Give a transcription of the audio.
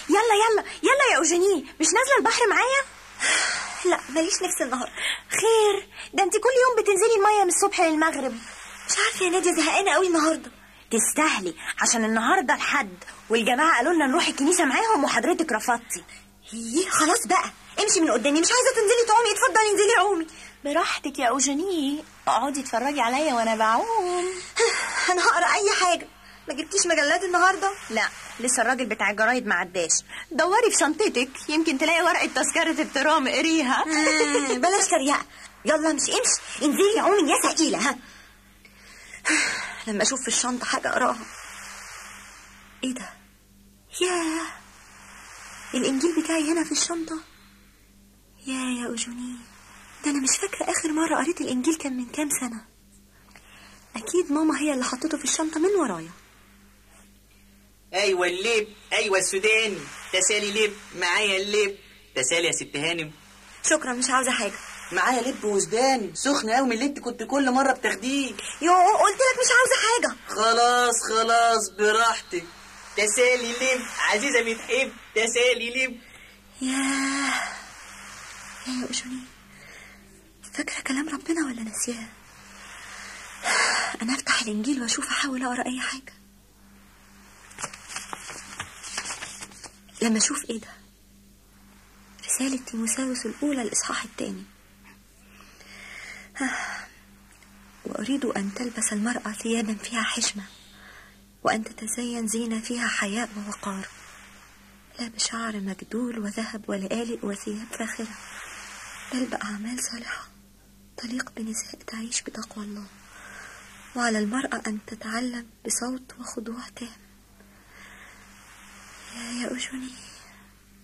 يلا يلا يلا يا أوجيني مش نازلة البحر معايا لا ماليش نفس النهارده خير ده انت كل يوم بتنزلي المية من الصبح للمغرب مش عارفه يا ناديه زهقانه قوي النهارده تستاهلي عشان النهارده الحد والجماعة قالوا لنا نروح الكنيسة معاهم وحضرتك رفضتي ايه خلاص بقى امشي من قدامي مش عايزه تنزلي تعومي اتفضلي انزلي عومي براحتك يا أوجيني اقعدي اتفرجي عليا وانا بعوم انا هقرا اي حاجه ما جبتيش مجلات النهارده لا لسه الراجل بتاع الجرايد ما عداش دوري في شنطتك يمكن تلاقي ورقة تذكرة الترام قريها مم، بلاش تريقه يلا امشي امشي انزلي عومي يا ثقيله ها لما اشوف في الشنطه حاجه اقراها ايه ده ياه الانجيل بتاعي هنا في الشنطه يا يا اوجوني ده انا مش فاكره اخر مره قريت الانجيل كان من كام سنه اكيد ماما هي اللي حطته في الشنطه من ورايا ايوه اللب ايوه السوداني تسالي لب معايا اللب تسالي يا ست هانم شكرا مش عاوزه حاجه معايا لب وسوداني سخن قوي من اللي انت كنت كل مره بتاخديه يوه قلت لك مش عاوزه حاجه خلاص خلاص براحتك تسالي لب عزيزه بتحب تسالي لب ياه يا يا أشوني فاكرة كلام ربنا ولا ناسياه أنا أفتح الإنجيل وأشوف أحاول أقرأ أي حاجة لما أشوف إيه ده رسالة تيموساوس الأولى الإصحاح الثاني وأريد أن تلبس المرأة ثيابا فيها حشمة وأن تتزين زينة فيها حياء ووقار لا بشعر مجدول وذهب ولآلئ وثياب فاخرة بل بأعمال صالحة تليق بنساء تعيش بتقوى الله وعلى المرأة أن تتعلم بصوت وخضوع تام يا يا أجوني